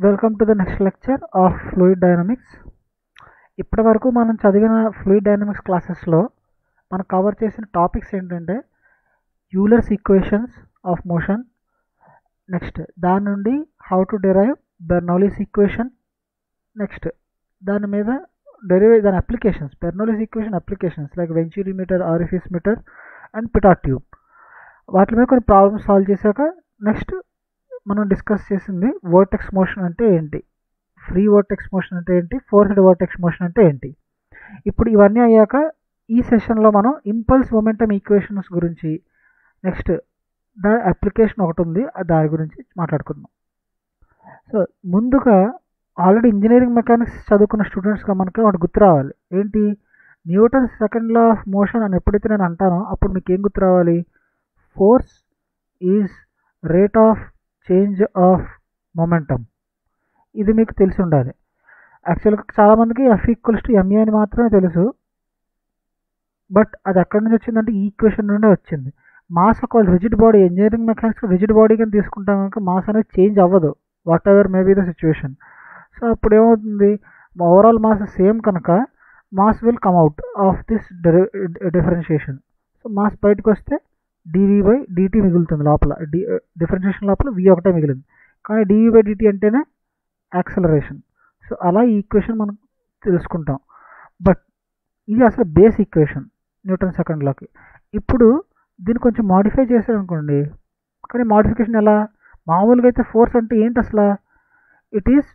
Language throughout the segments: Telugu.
welcome to the next lecture of fluid dynamics ఇప్పటి వరకు మనం చదివిన ఫ్లూయిడ్ డైనమిక్స్ క్లాసెస్లో మనం కవర్ చేసిన టాపిక్స్ ఏంటంటే Euler's equations of motion next దాని నుండి how to derive Bernoulli's equation next దాని మీద డెరివే దాని applications Bernoulli's equation applications like venturi meter orifice meter and pitot tube వాటి మీద కొన్ని ప్రాబ్లమ్స్ సాల్వ్ చేశాక నెక్స్ట్ మనం డిస్కస్ చేసింది వర్టెక్స్ మోషన్ అంటే ఏంటి ఫ్రీ వర్టెక్స్ మోషన్ అంటే ఏంటి ఫోర్స్డ్ వర్టెక్స్ మోషన్ అంటే ఏంటి ఇప్పుడు ఇవన్నీ అయ్యాక ఈ సెషన్లో మనం ఇంపల్స్ మొమెంటమ్ ఈక్వేషన్స్ గురించి నెక్స్ట్ దాని అప్లికేషన్ ఒకటి ఉంది దాని గురించి మాట్లాడుకుందాం సో ముందుగా ఆల్రెడీ ఇంజనీరింగ్ మెకానిక్స్ చదువుకున్న స్టూడెంట్స్గా మనకి ఒకటి గుర్తు రావాలి ఏంటి Newton second law of motion అని ఎప్పుడైతే నేను అంటానో అప్పుడు మీకు ఏం గుర్తు రావాలి force is rate of change of momentum ఇది మీకు తెలిసి ఉండాలి యాక్చువల్గా చాలామందికి ఎఫ్ ఈక్వల్స్ టు ఎంఏ అని మాత్రమే తెలుసు బట్ అది ఎక్కడి నుంచి వచ్చిందంటే ఈ ఈక్వేషన్ నుండే వచ్చింది మాస్ ఒకవేళ rigid body engineering mechanics rigid body కింద తీసుకుంటాం కనుక మాస్ అనేది చేంజ్ అవ్వదు whatever may be the situation so అప్పుడు ఏమవుతుంది ఓవరాల్ మాస్ సేమ్ కనుక mass will come out of this differentiation so mass బయటకు వస్తే డివి బై డిటి మిగులుతుంది లోపల డి డిఫరెన్షియేషన్ లోపల వి ఒకటే మిగిలింది కానీ డివి బై డిటి అంటేనే యాక్సలరేషన్ సో అలా ఈ ఈక్వేషన్ మనం తెలుసుకుంటాం బట్ ఇది అసలు బేస్ ఈక్వేషన్ న్యూటన్ సెకండ్లోకి ఇప్పుడు దీన్ని కొంచెం మాడిఫై చేశారనుకోండి కానీ మాడిఫికేషన్ ఎలా మామూలుగా అయితే ఫోర్స్ అంటే ఏంటి అసలు it is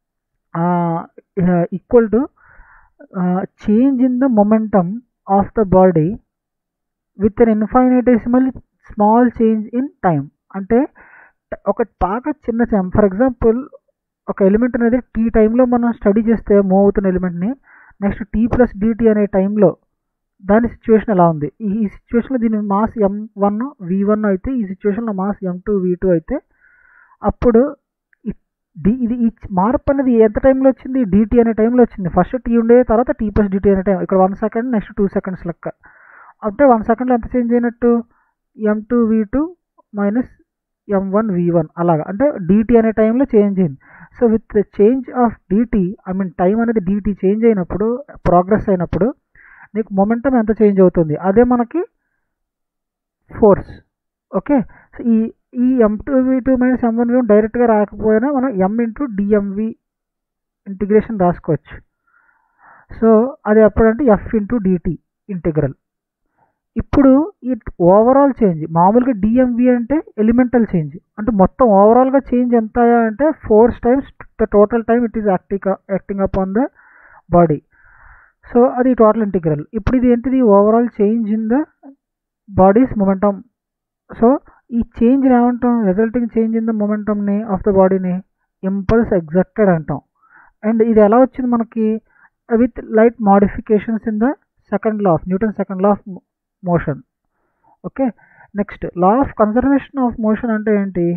equal to change in the momentum of the body with an infinitesimal small change in time అంటే ఒక బాగా చిన్న చేంజ్ ఫర్ ఎగ్జాంపుల్ ఒక ఎలిమెంట్ అనేది టీ టైంలో మనం స్టడీ చేస్తే మూవ్ అవుతున్న ఎలిమెంట్ని నెక్స్ట్ టీ ప్లస్ డిటీ అనే టైంలో దాని సిచ్యువేషన్ ఎలా ఉంది ఈ సిచ్యువేషన్లో దీని mass M one V one అయితే ఈ సిచ్యువేషన్లో mass M two V two అయితే అప్పుడు డి ఇది ఈ మార్పు అనేది ఎంత టైంలో వచ్చింది డిటీ అనే టైంలో వచ్చింది ఫస్ట్ టీ ఉండే తర్వాత టీ ప్లస్ డిటీ అనే టైం ఇక్కడ one second next two seconds లెక్క అంటే వన్ సెకండ్లో ఎంత చేంజ్ అయినట్టు M two V two minus M one V one అలాగా అంటే డిటీ అనే టైంలో చేంజ్ అయింది so with change of D T I mean time అనేది డిటీ చేంజ్ అయినప్పుడు ప్రోగ్రెస్ అయినప్పుడు నీకు మొమెంటం ఎంత చేంజ్ అవుతుంది అదే మనకి ఫోర్స్ ఓకే సో ఈ ఈ M two V two minus M one V డైరెక్ట్గా రాకపోయినా మనం ఎం ఇంటూ డిఎంవి ఇంటిగ్రేషన్ రాసుకోవచ్చు సో అది ఎప్పుడంటే ఎఫ్ ఇంటూ డిటి ఇంటిగ్రల్ ఇప్పుడు ఈ ఓవరాల్ చేంజ్ మామూలుగా డిఎంవి అంటే ఎలిమెంటల్ చేంజ్ అంటే మొత్తం ఓవరాల్గా చేంజ్ ఎంత అంటే force times the total time it is acting acting up on the body so అది టోటల్ ఇంటిగ్రల్ ఇప్పుడు ఇది ఏంటిది overall change in the body's momentum so ఈ చేంజ్ ఏమంటాం రిజల్టింగ్ చేంజ్ ఇన్ ద మొమెంటమ్ని ఆఫ్ ద బాడీని ఇంపల్స్ ఎగ్జాక్టెడ్ అంటాం అండ్ ఇది ఎలా వచ్చింది మనకి with light modifications in the second law of Newton second law of motion okay next law of conservation of motion అంటే ఏంటి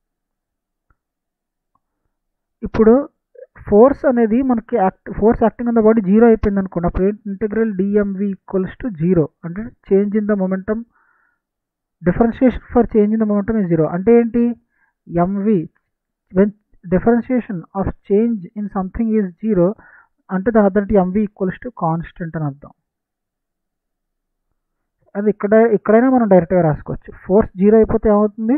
ఇప్పుడు ఫోర్స్ అనేది మనకి act force acting on the body zero అయిపోయింది అనుకోండి అప్పుడు ఏంటి integral D M V equals to zero అంటే change in the momentum differentiation for change in the momentum is zero అంటే ఏంటి M V when differentiation of change in something is zero అంటే దాని అర్థం ఎంవి ఈక్వల్స్ టు కాన్స్టెంట్ అని అర్థం అది ఇక్కడ ఇక్కడైనా మనం డైరెక్ట్గా రాసుకోవచ్చు ఫోర్స్ జీరో అయిపోతే ఏమవుతుంది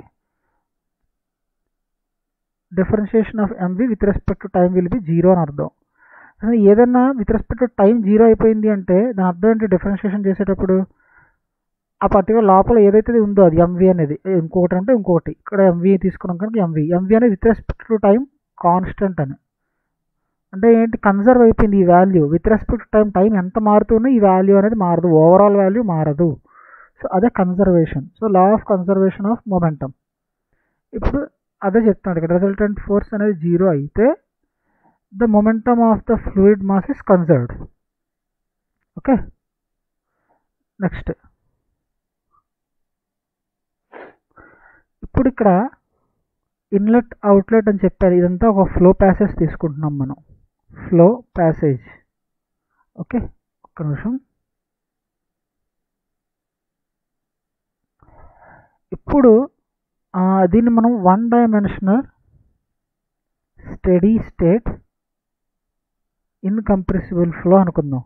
differentiation of M V with respect to time will be zero అని అర్థం ఏదన్నా with respect to time zero అయిపోయింది అంటే దాని అర్థం ఏంటి డిఫరెన్షియేషన్ చేసేటప్పుడు ఆ పర్టికులర్ లోపల ఏదైతే ఉందో అది ఎంవి అనేది ఇంకొకటి అంటే ఇంకొకటి ఇక్కడ ఎంవి తీసుకున్నాం కనుక ఎంవి ఎంవి అనేది with respect to time constant అని అంటే ఏంటి కన్జర్వ్ అయిపోయింది ఈ value with respect time time ఎంత మారుతున్నా ఈ వాల్యూ అనేది మారదు ఓవరాల్ వాల్యూ మారదు సో అదే conservation so law of conservation of momentum ఇప్పుడు అదే చెప్తున్నాడు ఇక్కడ రిజల్టెంట్ ఫోర్స్ అనేది జీరో అయితే the momentum of the fluid mass is conserved okay next ఇప్పుడు ఇక్కడ ఇన్లెట్ అవుట్లెట్ అని చెప్పారు ఇదంతా ఒక ఫ్లో ప్యాసేజ్ తీసుకుంటున్నాం మనం ఫ్లో ప్యాసేజ్ ఓకే ఒక్క నిమిషం ఇప్పుడు దీన్ని మనం one dimensional steady state incompressible flow అనుకుందాం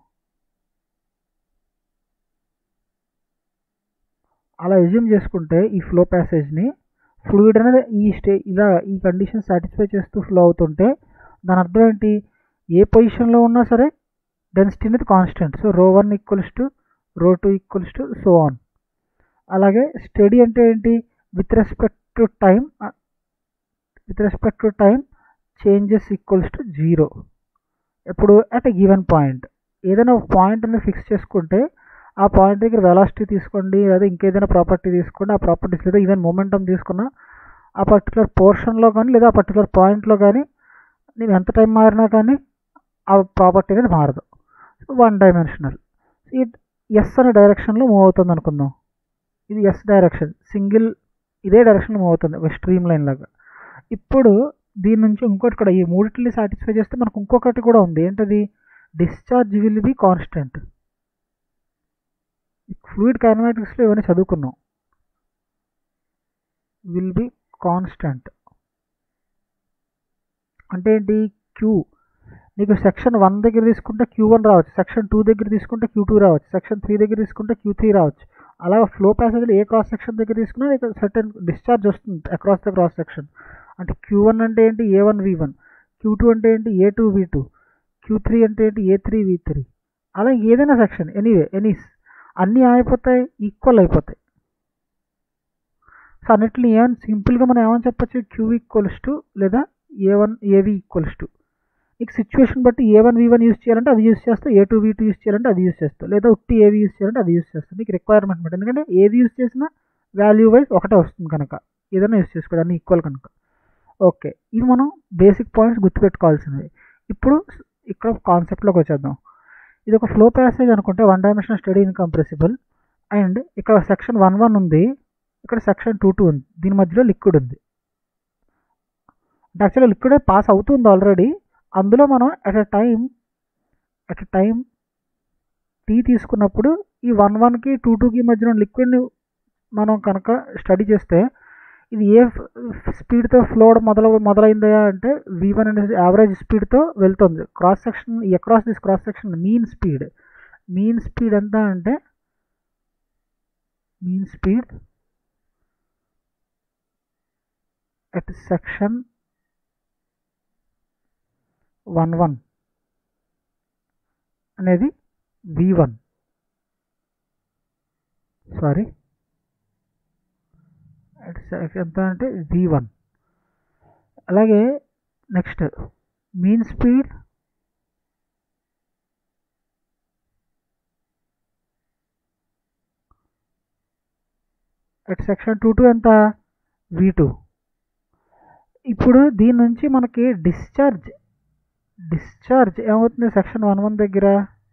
అలా ఎజ్యూమ్ చేసుకుంటే ఈ ఫ్లో ప్యాసేజ్ని ఫ్లూయిడ్ అనేది ఈ స్టే ఇలా ఈ కండిషన్ సాటిస్ఫై చేస్తూ ఫ్లో అవుతుంటే దాని అర్థం ఏంటి ఏ పొజిషన్లో ఉన్నా సరే డెన్సిటీ అనేది constant so rho one equals to rho two equals to so on అలాగే స్టడీ అంటే ఏంటి with respect to time with respect to time changes equals to zero ఇప్పుడు అట్ ఎ గివెన్ పాయింట్ ఏదైనా ఒక పాయింట్ అనేది ఫిక్స్ చేసుకుంటే ఆ పాయింట్ దగ్గర వెలాసిటీ తీసుకోండి లేదా ఇంకేదైనా ప్రాపర్టీ తీసుకోండి ఆ ప్రాపర్టీస్ లేదా ఈవెన్ మొమెంటం తీసుకున్నా ఆ పర్టికులర్ పోర్షన్లో కానీ లేదా ఆ పర్టికులర్ పాయింట్లో కానీ నేను ఎంత టైం మారినా కానీ ఆ ప్రాపర్టీ అనేది మారదు వన్ డైమెన్షనల్ ఇది ఎస్ అనే డైరెక్షన్లో మూవ్ అవుతుంది అనుకుందాం ఇది ఎస్ డైరెక్షన్ సింగిల్ ఇదే డైరెక్షన్లో మూవ్ అవుతుంది ఒక స్ట్రీమ్ లైన్ లాగా ఇప్పుడు దీని నుంచి ఇంకోటి కూడా ఈ మూడిటిని సాటిస్ఫై చేస్తే మనకు ఇంకొకటి కూడా ఉంది ఏంటది discharge will be constant fluid కైనమాటిక్స్లో ఇవన్నీ చదువుకున్నాం విల్ బి కాన్స్టెంట్ అంటే ఏంటి క్యూ నీకు సెక్షన్ వన్ దగ్గర తీసుకుంటే క్యూ వన్ రావచ్చు సెక్షన్ టూ దగ్గర తీసుకుంటే క్యూ టూ రావచ్చు సెక్షన్ త్రీ దగ్గర తీసుకుంటే క్యూ త్రీ రావచ్చు అలా ఫ్లో ప్యాసేజ్లో ఏ క్రాస్ సెక్షన్ దగ్గర తీసుకున్నా నీకు సర్టెన్ డిశ్చార్జ్ వస్తుంది అక్రాస్ ద క్రాస్ సెక్షన్ అంటే క్యూ వన్ అంటే ఏంటి A one V one Q two అంటే ఏంటి A two V two Q three అంటే ఏంటి ఏ త్రీ వి త్రీ అలా ఏదైనా సెక్షన్ ఎనీవే ఎనీస్ అన్నీ అయిపోతాయి ఈక్వల్ అయిపోతాయి సో అన్నిటిని ఏమని సింపుల్గా మనం ఏమని చెప్పచ్చు క్యూ ఈక్వల్స్ టు లేదా A one A V equals to నీకు సిచ్యువేషన్ బట్టి A one V one use చేయాలంటే అది యూస్ చేస్తావు A two V two use చేయాలంటే అది యూస్ చేస్తావు లేదా ఉట్టి ఏవి యూస్ చేయాలంటే అది యూస్ చేస్తావు నీకు రిక్వైర్మెంట్ బట్టి ఎందుకంటే ఏది యూస్ చేసినా వాల్యూ వైజ్ ఒకటే వస్తుంది కనుక ఏదైనా యూస్ చేసుకోవాలి అన్ని ఈక్వల్ కనుక ఓకే ఇవి మనం బేసిక్ పాయింట్స్ గుర్తుపెట్టుకోవాల్సినవి ఇప్పుడు ఇక్కడ కాన్సెప్ట్లోకి వచ్చేద్దాం ఇది ఒక ఫ్లో ప్యాసేజ్ అనుకుంటే one dimensional steady incompressible and ఇక్కడ సెక్షన్ వన్ వన్ ఉంది ఇక్కడ సెక్షన్ టూ టూ ఉంది దీని మధ్యలో లిక్విడ్ ఉంది యాక్చువల్గా లిక్విడ్ పాస్ అవుతుంది ఆల్రెడీ అందులో మనం at a time at a time T తీసుకున్నప్పుడు ఈ వన్ వన్కి టూ టూకి మధ్యన లిక్విడ్ని మనం కనుక స్టడీ చేస్తే ఇది ఏ స్పీడ్తో ఫ్లో మొదలు మొదలైందా అంటే వి వన్ అనే యావరేజ్ స్పీడ్తో వెళ్తుంది cross section across this cross section mean speed mean speed ఎంత అంటే mean speed at section one one అనేది వి వన్ సారీ ఎంత అంటే వి వన్ అలాగే next mean speed at section two two ఎంత వి టూ ఇప్పుడు దీని నుంచి మనకి డిశ్చార్జ్ డిశ్చార్జ్ ఏమవుతుంది సెక్షన్ వన్ వన్ దగ్గర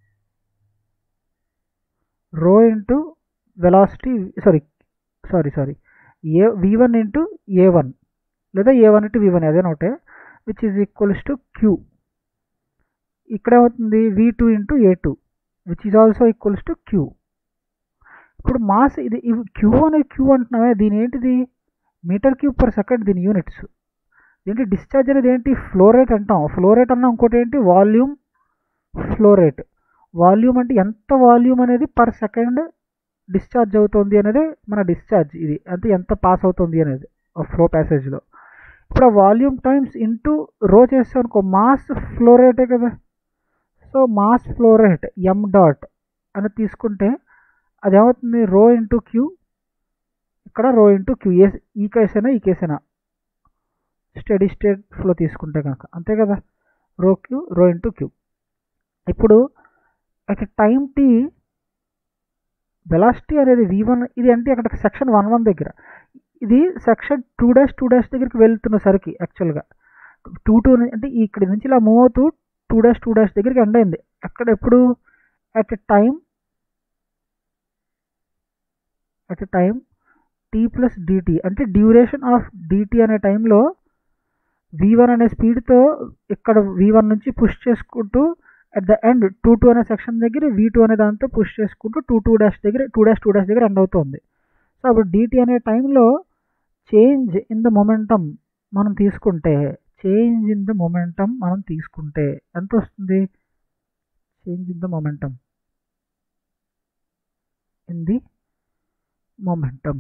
rho into velocity sorry sorry sorry A V one into A one లేదా A one into V one అదే ఒకటే which is equals to Q ఇక్కడ ఏమవుతుంది V two into A two which is also equals to Q ఇప్పుడు మాస్ ఇది క్యూ అనేది క్యూ అంటున్నామే దీని ఏంటిది మీటర్ క్యూబ్ పర్ సెకండ్ దీని యూనిట్స్ ఏంటి డిశ్చార్జ్ అనేది ఏంటి ఫ్లో రేట్ అంటాం ఫ్లో రేట్ అన్నా ఇంకోటి ఏంటి వాల్యూమ్ ఫ్లో రేట్ వాల్యూమ్ అంటే ఎంత వాల్యూమ్ అనేది పర్ సెకండ్ డిశ్చార్జ్ అవుతుంది అనేది మన డిశ్చార్జ్ ఇది అంటే ఎంత పాస్ అవుతుంది అనేది ఫ్లో ప్యాసేజ్లో ఇప్పుడు ఆ వాల్యూమ్ టైమ్స్ ఇంటూ రో చేస్తాం అనుకో మాస్ ఫ్లో రేటే కదా so mass flow rate M dot అని తీసుకుంటే అది ఏమవుతుంది రో ఇంటూ క్యూ ఇక్కడ రో ఇంటూ క్యూ ఏ ఈ కేస్ అయినా ఈ కేస్ అయినా స్టడీ స్టేట్ ఫ్లో తీసుకుంటే కనుక అంతే కదా rho Q rho into Q ఇప్పుడు అట్ టైం టీ వెలాసిటీ అనేది వి వన్ ఇది అంటే అక్కడ సెక్షన్ వన్ వన్ దగ్గర ఇది section two dash two dash దగ్గరికి వెళ్తున్న సరికి యాక్చువల్గా టూ టూ అంటే ఇక్కడ నుంచి ఇలా మూవ్ అవుతూ టూ డాష్ టూ డాష్ దగ్గరికి ఎండ్ అయింది అక్కడ ఎప్పుడు at a time at a time T plus dt అంటే డ్యూరేషన్ ఆఫ్ డిటీ అనే టైంలో వి వన్ అనే స్పీడ్తో ఇక్కడ వి వన్ నుంచి పుష్ చేసుకుంటూ at the end two two అనే సెక్షన్ దగ్గర వి టూ అనే దాంతో పుష్ చేసుకుంటూ టూ టూ డాష్ దగ్గర టూ డాష్ టూ డాష్ దగ్గర ఎండ్ అవుతుంది సో అప్పుడు డిటీ అనే టైంలో చేంజ్ ఇన్ ద మొమెంటం మనం తీసుకుంటే చేంజ్ ఇన్ ద మొమెంటం మనం తీసుకుంటే ఎంత వస్తుంది change in the momentum in the momentum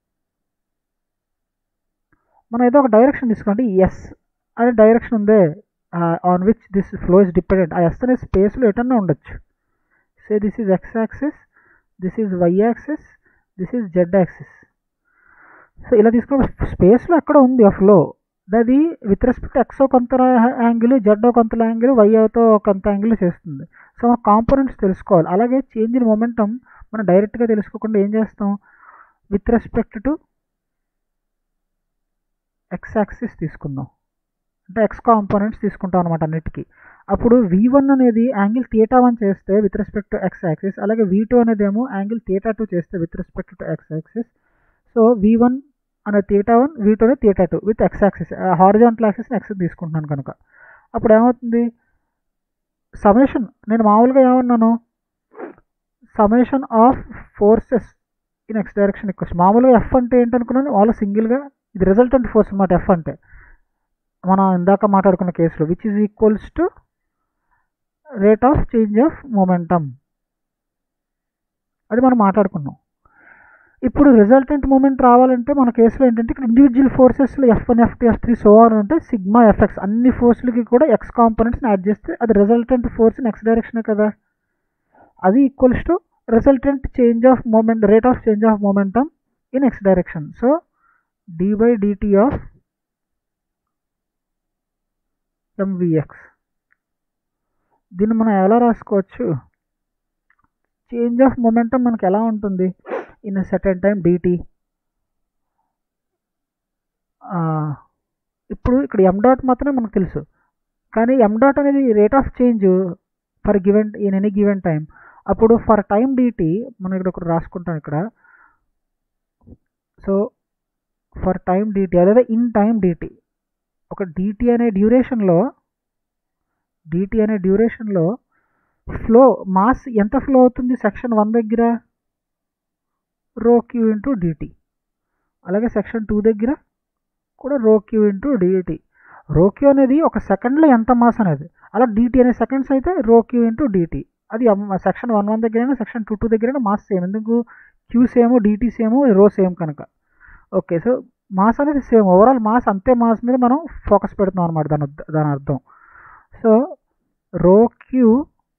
మనం ఏదో ఒక డైరెక్షన్ తీసుకోండి ఎస్ అనే డైరెక్షన్ ఉందే on which this flow is dependent ఆ ఎస్ అనే స్పేస్లో ఎటన్నా ఉండొచ్చు say this is X axis this is Y axis this is Z axis so ఇలా తీసుకున్న స్పేస్లో ఎక్కడ ఉంది ఆ ఫ్లో అది విత్ రెస్పెక్ట్ ఎక్స్ కొంత యాంగిల్ జెడ్ కొంత యాంగిల్ వైతో కొంత యాంగిల్ చేస్తుంది సో మన కాంపోనెంట్స్ తెలుసుకోవాలి అలాగే చేంజ్ ఇన్ మొమెంటం మనం డైరెక్ట్గా తెలుసుకోకుండా ఏం చేస్తాం with respect to X axis తీసుకుందాం అంటే ఎక్స్ కాంపోనెంట్స్ తీసుకుంటాం అనమాట అన్నిటికీ అప్పుడు వి వన్ అనేది యాంగిల్ థియేటా వన్ చేస్తే with respect to X axis అలాగే వి టూ అనేది ఏమో యాంగిల్ థియేటా టూ చేస్తే with respect to X axis so V one అనే థియేటా వన్ వి టూ అనేది theta two with X axis horizontal axis X తీసుకుంటున్నాను కనుక అప్పుడు ఏమవుతుంది సమేషన్ నేను మామూలుగా ఏమన్నాను summation of forces in X direction ఎక్కువ మామూలుగా ఎఫ్ అంటే ఏంటనుకున్నాను వాళ్ళు సింగిల్గా ఇది రిజల్టెంట్ ఫోర్స్ అనమాట ఎఫ్ అంటే మనం ఇందాక మాట్లాడుకున్న కేసులో which is equals to rate of change of momentum అది మనం మాట్లాడుకున్నాం ఇప్పుడు రిజల్టెంట్ మూమెంట్ రావాలంటే మన కేసులో ఏంటంటే ఇక్కడ ఇండివిజువల్ ఫోర్సెస్లో F one F two F three so అని ఉంటే సిగ్మా ఎఫ్ఎక్స్ అన్ని ఫోర్స్లకి కూడా ఎక్స్ కాంపోనెంట్స్ని యాడ్ చేస్తే అది రిజల్టెంట్ ఫోర్స్ ఇన్ ఎక్స్ డైరెక్షనే కదా అది equals to resultant change of moment rate of change of momentum in X direction so d by dt of MVX దీన్ని మనం ఎలా రాసుకోవచ్చు చేంజ్ ఆఫ్ మొమెంటం మనకి ఎలా ఉంటుంది ఇన్ సెటన్ టైం డిటి ఇప్పుడు ఇక్కడ ఎం డాట్ మాత్రమే మనకు తెలుసు కానీ ఎం డాట్ అనేది rate of change for given in any given time అప్పుడు ఫర్ టైం డిటి మనం ఇక్కడ ఒకటి రాసుకుంటాం ఇక్కడ సో ఫర్ టైం డిటి అదే ఇన్ టైం డిటి ఒక డిటి అనే డ్యూరేషన్లో డిటి అనే డ్యూరేషన్లో ఫ్లో మాస్ ఎంత ఫ్లో అవుతుంది సెక్షన్ వన్ దగ్గర రో క్యూ ఇంటూ డిటి అలాగే సెక్షన్ టూ దగ్గర కూడా rho Q into dt rho Q అనేది ఒక సెకండ్లో ఎంత మాస్ అనేది అలా డిటి అనే సెకండ్స్ అయితే రో క్యూ ఇంటూ డిటి అది సెక్షన్ వన్ వన్ దగ్గరైనా సెక్షన్ టూ టూ దగ్గరైనా మాస్ సేమ్ ఎందుకు Q same dt same rho same కనుక ఓకే సో మాస్ అనేది సేమ్ ఓవరాల్ మాస్ అంతే మాస్ మీద మనం ఫోకస్ పెడుతున్నాం అనమాట దాని దాని అర్థం so rho Q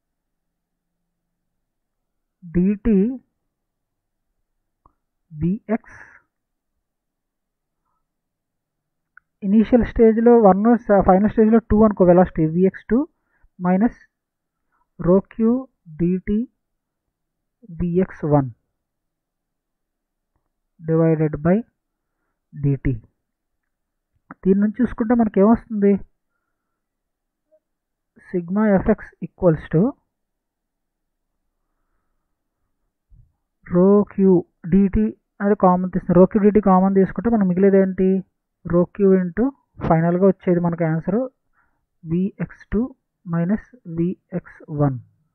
dt BX initial స్టేజ్లో వన్ ఫైనల్ స్టేజ్లో టూ అనుకో velocity VX two minus rho Q dt VX one divided by dt దీని నుంచి చూసుకుంటే మనకి ఏమొస్తుంది sigma FX equals to rho Q dt అది కామన్ తీస్తుంది రో క్యూ డిటి కామన్ తీసుకుంటే మనం మిగిలేది ఏంటి రో క్యూ ఇంటూ ఫైనల్గా వచ్చేది మనకి answer VX two minus VX one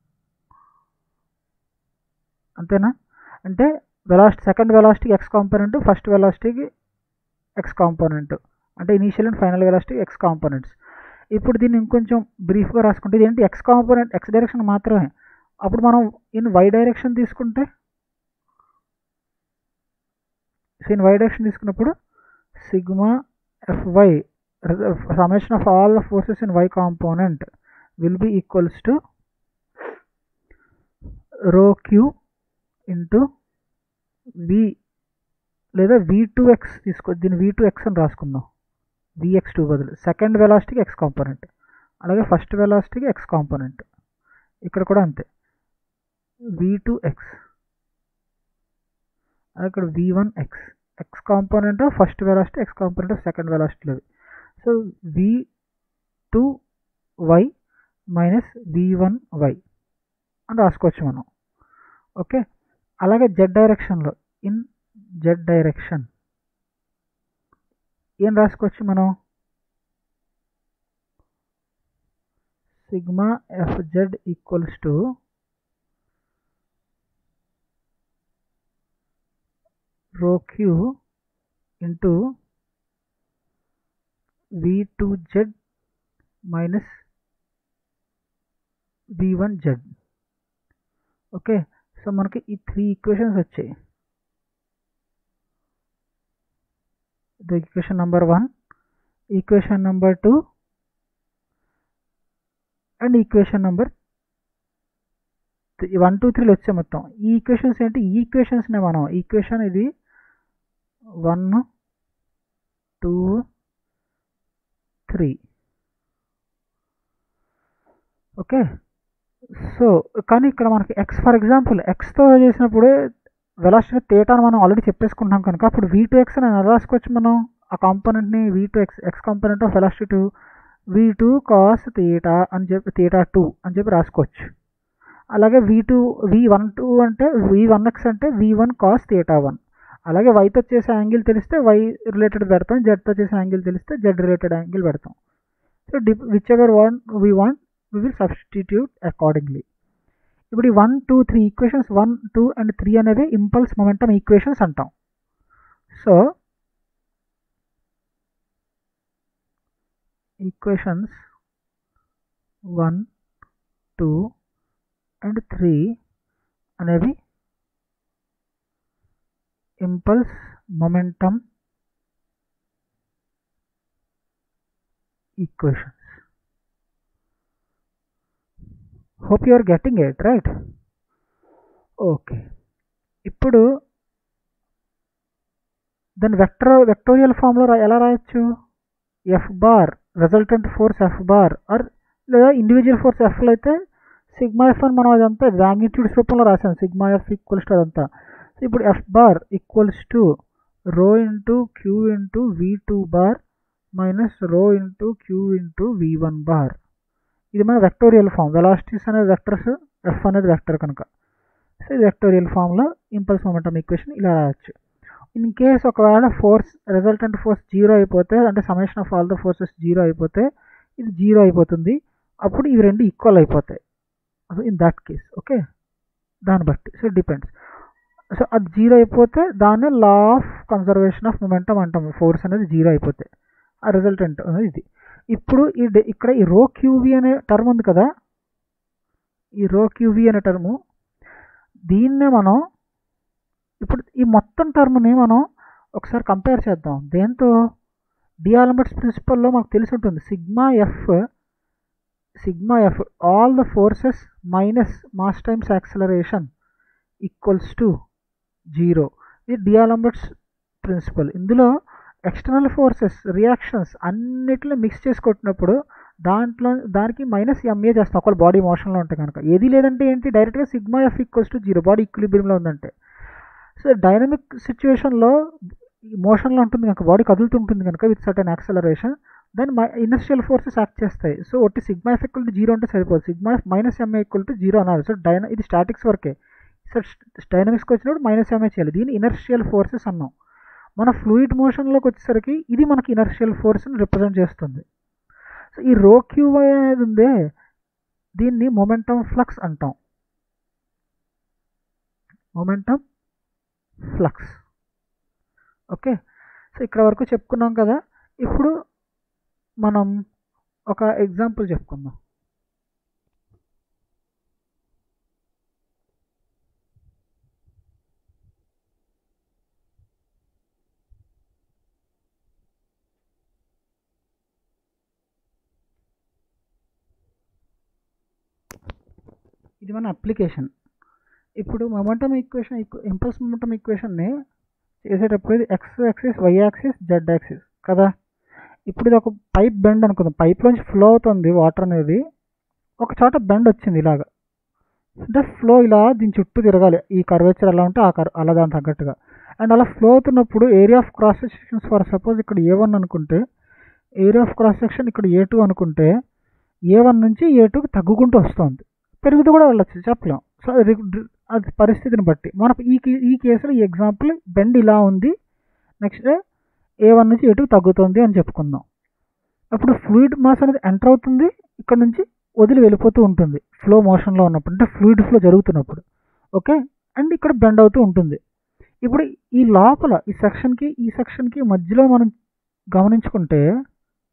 అంతేనా అంటే వెలాసిటీ సెకండ్ వెలాసిటీకి ఎక్స్ కాంపోనెంట్ ఫస్ట్ వెలాసిటీకి ఎక్స్ కాంపోనెంట్ అంటే initial and final velocity X components ఇప్పుడు దీన్ని ఇంకొంచెం బ్రీఫ్గా రాసుకుంటే ఇదేంటి ఎక్స్ కాంపోనెంట్ ఎక్స్ డైరెక్షన్ మాత్రమే అప్పుడు మనం ఇన్ వై డైరెక్షన్ తీసుకుంటే సో ఇన్ వై డైరెక్షన్ తీసుకున్నప్పుడు sigma FY summation of all the forces in Y component will be equals to rho Q into V లేదా వి టూ ఎక్స్ తీసుకో దీన్ని వి టూ ఎక్స్ అని రాసుకుందాం విఎక్స్ టూ బదులు సెకండ్ వెలాసిటీకి ఎక్స్ కాంపోనెంట్ అలాగే ఫస్ట్ వెలాసిటీకి ఎక్స్ కాంపోనెంట్ ఇక్కడ కూడా అంతే వి టూ ఎక్స్ ఇక్కడ V one X X component of first velocity X component of second వెలాసిటీలో so V two Y minus V one Y అని రాసుకోవచ్చు మనం ఓకే అలాగే జెడ్ డైరెక్షన్లో ఇన్ జెడ్ డైరెక్షన్ ఏం రాసుకోవచ్చు మనం sigma F Z equals to rho Q into V two Z minus V one Z okay so మనకి ఈ త్రీ ఈక్వేషన్స్ వచ్చాయి the equation number one equation number two and equation number one two త్రీలు వచ్చాయి మొత్తం ఈ ఈక్వేషన్స్ ఏంటి ఈ ఈక్వేషన్స్నే మనం ఈక్వేషన్ ఇది one two three okay so కానీ ఇక్కడ మనకి ఎక్స్ ఫర్ ఎగ్జాంపుల్ ఎక్స్తో చేసినప్పుడు వెలాసిటీ తేటాను మనం ఆల్రెడీ చెప్పేసుకుంటాం కనుక అప్పుడు వీ టూ ఎక్స్ అని ఎలా రాసుకోవచ్చు మనం ఆ కాంపోనెంట్ని V two X X component of velocity two V two cos theta అని చెప్పి తీటా టూ అని చెప్పి రాసుకోవచ్చు అలాగే V two V one two అంటే వీ వన్ ఎక్స్ అంటే V one cos theta one అలాగే వైతో చేసే యాంగిల్ తెలిస్తే వై రిలేటెడ్ పెడతాం జెడ్తో చేసే యాంగిల్ తెలిస్తే జెడ్ రిలేటెడ్ యాంగిల్ పెడతాం so the whichever want we want we will substitute accordingly ఇప్పుడు ఈ one two three equations one two and three అనేవి ఇంపల్స్ మొమెంటమ్ ఈక్వేషన్స్ అంటాం so equations one two and three అనేవి impulse momentum equations hope you are getting it right okay ఇప్పుడు దాని వెక్టర్ వెక్టోరియల్ ఫామ్లో ఎలా రాయొచ్చు F bar resultant force F bar R లేదా ఇండివిజువల్ ఫోర్స్ ఎఫ్లో అయితే సిగ్మా ఎఫ్ అని మనం అదంతా మ్యాగ్నిట్యూడ్స్ రూపంలో రాసాం సిగ్మా ఎఫ్ ఈక్వల్స్ టు అదంతా సో ఇప్పుడు F bar equals to rho into Q into V two bar minus rho into Q into V one bar ఇది మన వెక్టోరియల్ ఫామ్ వెలాసిటీస్ అనేది వెక్టర్స్ ఎఫ్ అనేది వెక్టర్ కనుక సో ఇది వెక్టోరియల్ ఫామ్లో ఇంపల్స్ మొమెంటమ్ ఈక్వేషన్ ఇలా రాయొచ్చు ఇన్ కేస్ ఒకవేళ ఫోర్స్ రిజల్టెంట్ ఫోర్స్ జీరో అయిపోతే అంటే summation of all the forces zero అయిపోతే ఇది జీరో అయిపోతుంది అప్పుడు ఇవి రెండు ఈక్వల్ అయిపోతాయి so in that case okay దాన్ని బట్టి సో డిపెండ్స్ సో అది జీరో అయిపోతే దాన్ని law of conservation of momentum అంటాము ఫోర్స్ అనేది జీరో అయిపోతే ఆ రిజల్టెంట్ అనేది ఇది ఇప్పుడు ఈ ఇక్కడ ఈ రో క్యూవీ అనే టర్మ్ ఉంది కదా ఈ రో క్యూవీ అనే టర్ము దీన్నే మనం ఇప్పుడు ఈ మొత్తం టర్మ్ని మనం ఒకసారి కంపేర్ చేద్దాం దేంతో డిఆల్బర్ట్స్ ప్రిన్సిపల్లో మనకు తెలిసి ఉంటుంది sigma F sigma F all the forces minus mass times acceleration equals to zero ఇది డిఆల్బర్ట్స్ ప్రిన్సిపల్ ఇందులో ఎక్స్టర్నల్ ఫోర్సెస్ రియాక్షన్స్ అన్నిటిని మిక్స్ చేసుకొట్టినప్పుడు దాంట్లో దానికి మైనస్ ఎంఏ చేస్తాం ఒకవేళ బాడీ మోషన్లో ఉంటే కనుక ఏది లేదంటే ఏంటి డైరెక్ట్గా sigma F equals to zero body ఈక్విలిబ్రియంలో ఉందంటే సో డైనమిక్ సిచ్యువేషన్లో మోషన్లో ఉంటుంది కనుక బాడీ కదులుతుంటుంది కనుక with certain acceleration then inertial forces act చేస్తాయి సో ఒకటి sigma F equal to zero అంటే సరిపోదు sigma F minus MA equal to zero అన్నారు సో డైన ఇది స్టాటిక్స్ వరకే సో డైనమిక్స్కి వచ్చినప్పుడు మైనస్ ఎంఏ చేయాలి దీన్ని ఇనర్షియల్ ఫోర్సెస్ అన్నాం మన ఫ్లూయిడ్ మోషన్లోకి వచ్చేసరికి ఇది మనకి ఇనర్షియల్ ఫోర్స్ని రిప్రజెంట్ చేస్తుంది సో ఈ రో క్యూ అనేది ఉందే దీన్ని మొమెంటమ్ ఫ్లక్స్ అంటాం మొమెంటమ్ ఫ్లక్స్ ఓకే సో ఇక్కడ వరకు చెప్పుకున్నాం కదా ఇప్పుడు మనం ఒక ఎగ్జాంపుల్ చెప్పుకుందాం ఇది మన అప్లికేషన్ ఇప్పుడు మొమెంటమ్ ఈక్వేషన్ ఇంపల్స్ మొమెంటమ్ ఈక్వేషన్ని చేసేటప్పుడు ఇది X axis Y axis Z axis కదా ఇప్పుడు ఇది ఒక పైప్ బెండ్ అనుకుందాం పైప్లోంచి ఫ్లో అవుతుంది వాటర్ అనేది ఒక చోట బెండ్ వచ్చింది ఇలాగ అంటే ఫ్లో ఇలా దీని చుట్టూ తిరగాలి ఈ కర్వేచర్ ఎలా ఉంటే ఆ కర్ అలా దాని తగ్గట్టుగా అండ్ అలా ఫ్లో అవుతున్నప్పుడు area of cross sections for suppose ఇక్కడ ఏ వన్ అనుకుంటే ఏరియా ఆఫ్ క్రాస్ సెక్షన్ ఇక్కడ ఏ టూ అనుకుంటే ఏ వన్ నుంచి ఏ టూకి తగ్గుకుంటూ వస్తుంది పెరుగుతూ కూడా వెళ్ళచ్చు చెప్పలేం సో అది అది పరిస్థితిని బట్టి మన ఈ ఈ కేసులో ఈ ఎగ్జాంపుల్ బెండ్ ఇలా ఉంది నెక్స్ట్ ఏ వన్ నుంచి ఎటు తగ్గుతుంది అని చెప్పుకుందాం అప్పుడు ఫ్లూయిడ్ మాస్ అనేది ఎంటర్ అవుతుంది ఇక్కడ నుంచి వదిలి వెళ్ళిపోతూ ఉంటుంది ఫ్లో మోషన్లో ఉన్నప్పుడు అంటే ఫ్లూయిడ్ ఫ్లో జరుగుతున్నప్పుడు ఓకే అండ్ ఇక్కడ బెండ్ అవుతూ ఉంటుంది ఇప్పుడు ఈ లోపల ఈ సెక్షన్కి ఈ సెక్షన్కి మధ్యలో మనం గమనించుకుంటే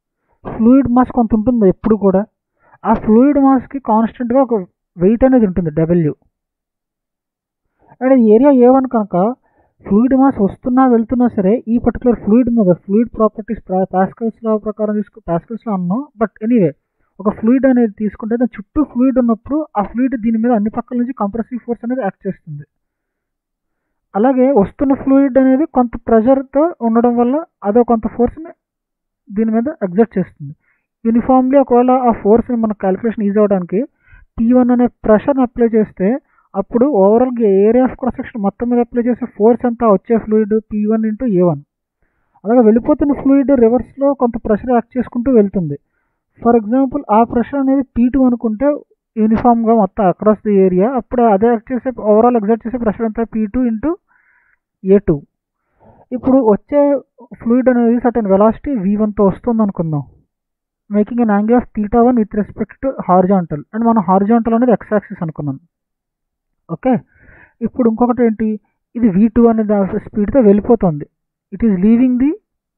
ఫ్లూయిడ్ మాస్ కొంత ఉంటుంది ఎప్పుడు కూడా ఆ ఫ్లూయిడ్ మాస్కి కాన్స్టెంట్గా ఒక వెయిట్ అనేది ఉంటుంది W and area A one కనుక ఫ్లూయిడ్ మాస్ వస్తున్నా వెళ్తున్నా సరే ఈ పర్టికులర్ ఫ్లూయిడ్ మీద ఫ్లూయిడ్ ప్రాపర్టీస్ పాస్కల్స్ లా ప్రకారం తీసుకు పాస్కల్స్లో అన్నాం బట్ ఎనీవే ఒక ఫ్లూయిడ్ అనేది తీసుకుంటే దాని చుట్టూ ఫ్లూయిడ్ ఉన్నప్పుడు ఆ ఫ్లూయిడ్ దీని మీద అన్ని పక్కల నుంచి కంప్రెసివ్ ఫోర్స్ అనేది యాక్ట్ చేస్తుంది అలాగే వస్తున్న ఫ్లూయిడ్ అనేది కొంత ప్రెషర్తో ఉండడం వల్ల అదో కొంత ఫోర్స్ని దీని మీద ఎగ్జర్ట్ చేస్తుంది యూనిఫామ్లీ ఒకవేళ ఆ ఫోర్స్ని మన క్యాలిక్యులేషన్ ఈజీ అవడానికి టీ వన్ అనే ప్రెషర్ని అప్లై చేస్తే అప్పుడు ఓవరాల్గా ఏరియా ఆఫ్ క్రాస్ సెక్షన్ మొత్తం మీద అప్లై చేసే ఫోర్స్ అంతా వచ్చే fluid P one into A one అలాగే వెళ్ళిపోతున్న ఫ్లూయిడ్ రివర్స్లో కొంత ప్రెషర్ యాక్ట్ చేసుకుంటూ వెళ్తుంది ఫర్ ఎగ్జాంపుల్ ఆ ప్రెషర్ అనేది పీ టూ అనుకుంటే యూనిఫామ్గా మొత్తం అక్రాస్ ది ఏరియా అప్పుడు అదే యాక్ట్ చేసే ఓవరాల్ ఎగ్జర్ట్ చేసే ప్రెషర్ అంతా P two into A two ఇప్పుడు వచ్చే ఫ్లూయిడ్ అనేది సర్టన్ వెలాసిటీ వి వన్తో వస్తుంది అనుకుందాం making an angle of theta one with respect to horizontal and మనం హార్జాంటల్ అనేది ఎక్స్ యాక్సిస్ అనుకున్నాం ఓకే ఇప్పుడు ఇంకొకటి ఏంటి ఇది వి టూ అనే స్పీడ్తో వెళ్ళిపోతుంది it is leaving the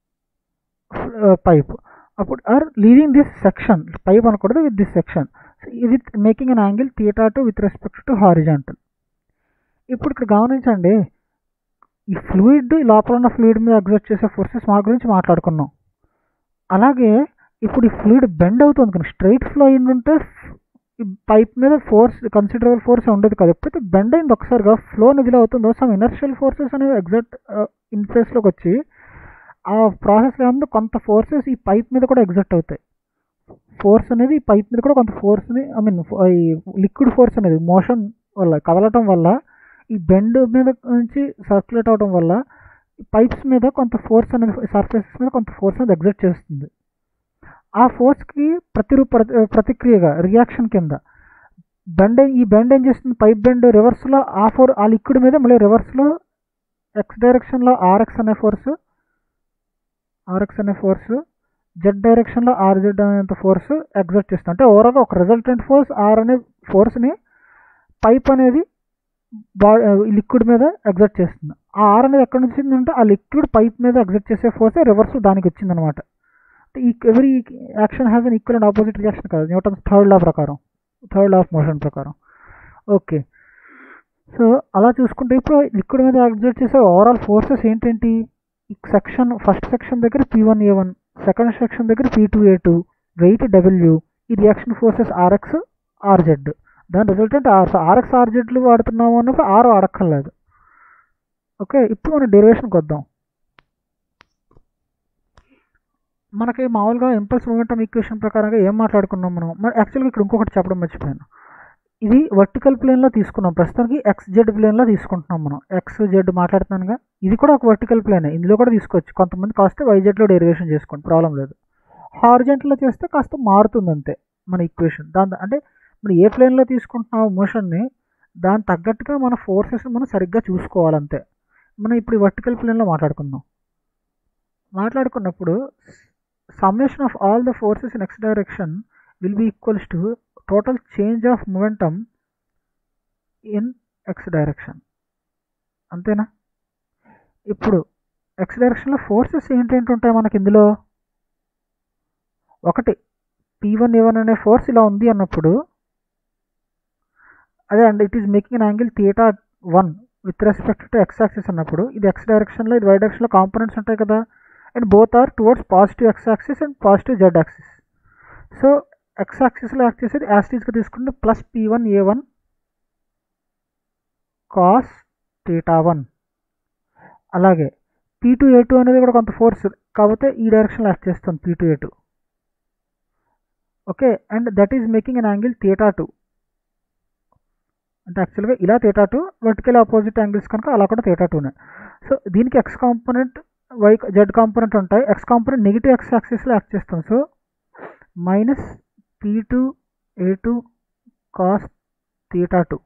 pipe అప్పుడు or leaving this section pipe అనకూడదు with this section with making an angle theta two with respect to horizontal ఇప్పుడు ఇక్కడ గమనించండి ఈ ఫ్లూయిడ్ లోపల ఉన్న ఫ్లూయిడ్ మీద ఎగ్జర్ట్ చేసే ఫోర్సెస్ మా గురించి మాట్లాడుకున్నాం అలాగే ఇప్పుడు ఈ ఫ్లూయిడ్ బెండ్ అవుతుంది కానీ స్ట్రైట్ ఫ్లో అయి ఉంటే ఈ పైప్ మీద ఫోర్స్ కన్సిడరబుల్ ఫోర్స్ ఉండదు కదా ఎప్పుడైతే బెండ్ అయింది ఒకసారిగా ఫ్లో నిధిలో అవుతుందో సమ్ ఇనర్షియల్ ఫోర్సెస్ అనేవి ఎగ్జర్ట్ ఇన్ ప్లేస్లోకి వచ్చి ఆ ప్రాసెస్లో ఏమన్నా కొంత ఫోర్సెస్ ఈ పైప్ మీద కూడా ఎగ్జర్ట్ అవుతాయి ఫోర్స్ అనేది ఈ పైప్ మీద కూడా కొంత ఫోర్స్ని ఐ మీన్ ఈ లిక్విడ్ ఫోర్స్ అనేది మోషన్ వల్ల కదలటం వల్ల ఈ బెండ్ మీద నుంచి సర్క్యులేట్ అవడం వల్ల పైప్స్ మీద కొంత ఫోర్స్ అనేది సర్ఫేసెస్ మీద కొంత ఫోర్స్ అనేది ఎగ్జర్ట్ చేస్తుంది ఆ ఫోర్స్కి ప్రతిరూప ప్రతిక్రియగా రియాక్షన్ కింద బెండ్ ఈ బెండ్ ఏం చేస్తుంది పైప్ బెండ్ రివర్స్లో ఆ ఫోర్ ఆ లిక్విడ్ మీద మళ్ళీ రివర్స్లో ఎక్స్ డైరెక్షన్లో ఆర్ఎక్స్ అనే ఫోర్స్ ఆర్ఎక్స్ అనే ఫోర్స్ జెడ్ డైరెక్షన్లో ఆర్జెడ్ అనేంత ఫోర్స్ ఎగ్జర్ట్ చేస్తుంది అంటే ఓవరాల్గా ఒక రిజల్టెంట్ ఫోర్స్ ఆర్ అనే ఫోర్స్ని పైప్ అనేది బా లిక్విడ్ మీద ఎగ్జర్ట్ చేస్తుంది ఆ ఆర్ అనేది ఎక్కడి నుంచి వచ్చిందంటే ఆ లిక్విడ్ పైప్ మీద ఎగ్జర్ట్ చేసే ఫోర్స్ రివర్స్ దానికి వచ్చిందనమాట ఈ every action has an equal and opposite reaction కాదు న్యూటన్స్ థర్డ్ లా ప్రకారం థర్డ్ లా ఆఫ్ మోషన్ ప్రకారం ఓకే సో అలా చూసుకుంటే ఇప్పుడు లిక్విడ్ మీద ఎగ్జర్ట్ చేసే ఓవరాల్ ఫోర్సెస్ ఏంటంటి ఈ సెక్షన్ ఫస్ట్ సెక్షన్ దగ్గర P one A one second section దగ్గర P two A two weight W ఈ రియాక్షన్ ఫోర్సెస్ ఆర్ఎక్స్ ఆర్జెడ్ దాని రిజల్టెంట్ ఆర్ ఆర్ఎక్స్ ఆర్జెడ్లు వాడుతున్నాము అన్నప్పుడు ఆర్ వాడక్కర్లేదు ఓకే ఇప్పుడు మనం డెరివేషన్కి వద్దాం మనకి మామూలుగా ఇంపల్స్ మూమెంటం ఈక్వేషన్ ప్రకారంగా ఏం మాట్లాడుకున్నాం మనం మరి యాక్చువల్గా ఇక్కడ ఇంకొకటి చెప్పడం మర్చిపోయాను ఇది వర్టికల్ ప్లేన్లో తీసుకున్నాం ప్రస్తుతానికి ఎక్స్ జెడ్ ప్లేన్లో తీసుకుంటున్నాం మనం ఎక్స్ జెడ్ మాట్లాడుతున్నానుగా ఇది కూడా ఒక వర్టికల్ ప్లేనే ఇందులో కూడా తీసుకోవచ్చు కొంతమంది కాస్త వైజెడ్లో డెరివేషన్ చేసుకోండి ప్రాబ్లం లేదు హార్జెంట్లో చేస్తే కాస్త మారుతుంది అంతే మన ఈక్వేషన్ దాని అంటే మనం ఏ ప్లేన్లో తీసుకుంటున్నాం మోషన్ని దాని తగ్గట్టుగా మన ఫోర్సెస్ మనం సరిగ్గా చూసుకోవాలంతే మనం ఇప్పుడు వర్టికల్ ప్లేన్లో మాట్లాడుకుందాం మాట్లాడుకున్నప్పుడు summation of all the forces in X direction will be equals to total change of momentum in X direction అంతేనా ఇప్పుడు ఎక్స్ డైరెక్షన్లో ఫోర్సెస్ ఏంటేంటి ఉంటాయి మనకి ఇందులో ఒకటి పీ వన్ ఏ వన్ అనే ఫోర్స్ ఇలా ఉంది అన్నప్పుడు అదే and it is making an angle theta one with respect to X axis అన్నప్పుడు ఇది ఎక్స్ డైరెక్షన్లో ఇది వై డైరెక్షన్లో కాంపోనెంట్స్ ఉంటాయి కదా and both are towards positive X axis and positive Z axis so X యాక్సిస్లో యాక్ట్ చేసేది యాస్టీస్గా తీసుకుంటే plus P one A one cos theta one అలాగే పీ టూ ఏ టూ అనేది కూడా కొంత ఫోర్స్ కాకపోతే ఈ డైరెక్షన్లో యాక్ట్ చేస్తుంది P two A two okay and that is making an angle theta two అంటే యాక్చువల్గా ఇలా theta two vertical opposite angles కనుక అలా కూడా థియేటా టూనే సో దీనికి X component Y Z component ఉంటాయి ఎక్స్ కాంపోనెంట్ నెగిటివ్ ఎక్స్ యాక్సిస్లో యాక్ట్ చేస్తాం so minus P two A two cos theta two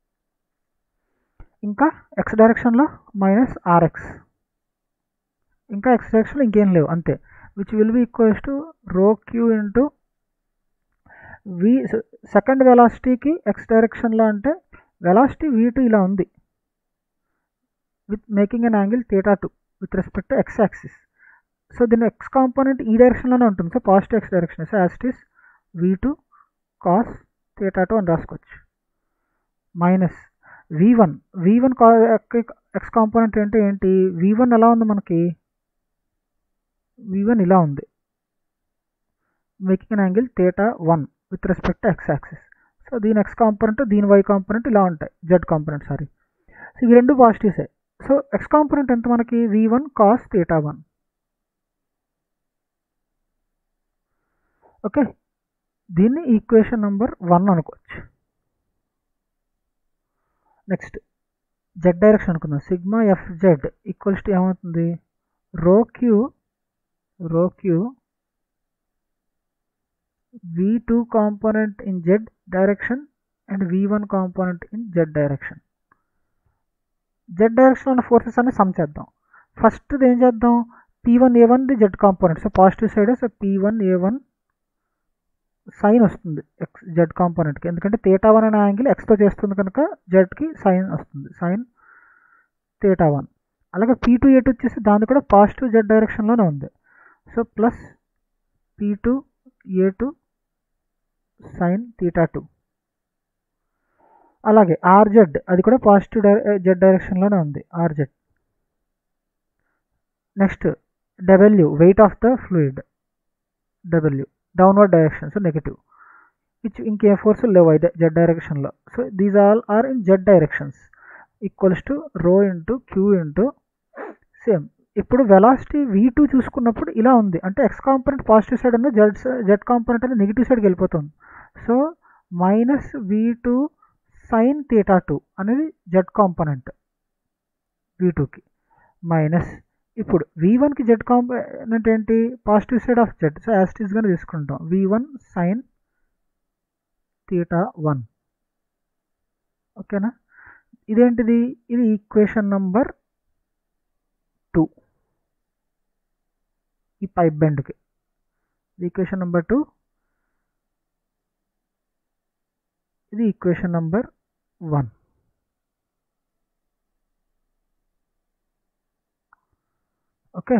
ఇంకా ఎక్స్ డైరెక్షన్లో మైనస్ ఆర్ఎక్స్ ఇంకా ఎక్స్ డైరెక్షన్లో ఇంకేం లేవు అంతే which will be equals to rho Q into V second వెలాసిటీకి ఎక్స్ డైరెక్షన్లో అంటే వెలాసిటీ వీ టూ ఇలా ఉంది with making an angle theta two with respect to X axis so దీని ఎక్స్ కాంపోనెంట్ ఈ డైరెక్షన్లోనే ఉంటుంది so positive X direction so as it is V two cos theta two అని రాసుకోవచ్చు minus V one V one కా ఎక్స్ కాంపోనెంట్ అంటే ఏంటి వి వన్ ఎలా ఉంది మనకి వి వన్ ఇలా ఉంది making an angle theta one with respect to X axis so దీని ఎక్స్ కాంపోనెంట్ దీని వై కాంపోనెంట్ ఇలా ఉంటాయి జెడ్ కాంపోనెంట్ సారీ సో ఇవి రెండు పాజిటివ్సే సో ఎక్స్ కాంపోనెంట్ ఎంత మనకి V one cos theta one okay దీన్ని ఈక్వేషన్ నెంబర్ వన్ అనుకోవచ్చు నెక్స్ట్ జెడ్ డైరెక్షన్ అనుకుందాం sigma F Z equals to ఏమవుతుంది rho Q rho Q V two component in Z direction and V one component in Z direction Z direction ఉన్న ఫోర్సెస్ అన్ని సమ్ చేద్దాం ఫస్ట్ ఏం చేద్దాం P one A one the Z component so positive side so P one A one sine వస్తుంది ఎక్స్ జెడ్ కాంపోనెంట్కి ఎందుకంటే తేటా వన్ అనే యాంగిల్ ఎక్స్తో చేస్తుంది కనుక జెడ్కి సైన్ వస్తుంది సైన్ తేటా వన్ అలాగే పీ టూ ఏ టూ వచ్చేసి దాని కూడా పాజిటివ్ జెడ్ డైరెక్షన్లోనే ఉంది so plus P two A two sine theta two అలాగే ఆర్జెడ్ అది కూడా పాజిటివ్ డై జెడ్ డైరెక్షన్లోనే ఉంది RZ next W weight of the fluid W downward direction so negative which ఇంకే ఫోర్స్ లేవు అయితే జెడ్ డైరెక్షన్లో so these all are in Z directions equals to rho into Q into same ఇప్పుడు వెలాసిటీ వీ టూ చూసుకున్నప్పుడు ఇలా ఉంది అంటే ఎక్స్ కాంపోనెంట్ పాజిటివ్ సైడ్ ఉన్న జెడ్ జెడ్ కాంపోనెంట్ అనేది నెగిటివ్ సైడ్కి వెళ్ళిపోతుంది so minus V two sine theta two అనేది జెడ్ కాంపోనెంట్ వీ టూకి మైనస్ ఇప్పుడు వి వన్కి జెడ్ కాంపోనెంట్ ఏంటి positive side of Z so యాస్టీస్గానే తీసుకుంటాం V one sine theta one ఓకేనా ఇదేంటిది ఇది ఈక్వేషన్ నంబర్ టూ ఈ పైప్ బెండ్కి ఈక్వేషన్ నెంబర్ టూ ఇది equation number one okay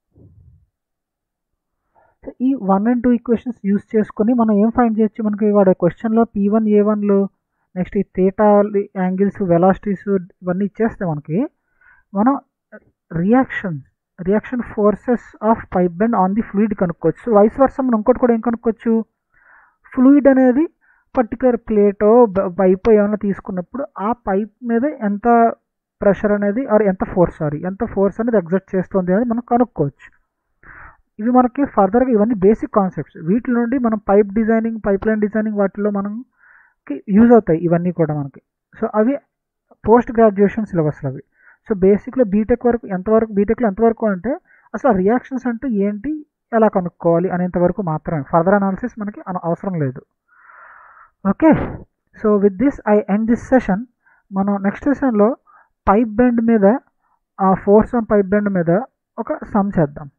so ఈ one and two equations use చేసుకొని మనం ఏం ఫైండ్ చేయొచ్చు మనకి వాడు క్వశ్చన్లో P one A one next ఈ థేటా యాంగిల్స్ వెలాసిటీస్ ఇవన్నీ ఇచ్చేస్తే మనకి మనం reaction reaction forces of pipe bend on the fluid కనుక్కోవచ్చు సో వైస్ వర్స మనం ఇంకోటి కూడా ఏం కనుక్కోవచ్చు ఫ్లూయిడ్ అనేది పర్టికులర్ ప్లేటో పైప్ ఏమైనా తీసుకున్నప్పుడు ఆ పైప్ మీద ఎంత ప్రెషర్ అనేది ఆర్ ఎంత ఫోర్స్ సారీ ఎంత ఫోర్స్ అనేది ఎగ్జర్ట్ చేస్తుంది అనేది మనం కనుక్కోవచ్చు ఇవి మనకి ఫర్దర్గా ఇవన్నీ బేసిక్ కాన్సెప్ట్స్ వీటి నుండి మనం pipe designing pipe line designing వాటిలో మనకి యూజ్ అవుతాయి ఇవన్నీ కూడా మనకి సో అవి పోస్ట్ గ్రాడ్యుయేషన్ సిలబస్లు అవి సో బేసిక్లో బీటెక్ వరకు ఎంతవరకు బీటెక్లో ఎంతవరకు అంటే అసలు రియాక్షన్స్ అంటూ ఏంటి ఎలా కనుక్కోవాలి అనేంతవరకు మాత్రమే ఫర్దర్ అనాలిసిస్ మనకి అవసరం లేదు okay so with this I end this session మనం నెక్స్ట్ సెషన్లో పైప్ బెండ్ మీద ఆ ఫోర్స్ ఆన్ పైప్ బెండ్ మీద ఒక సమ్ చేద్దాం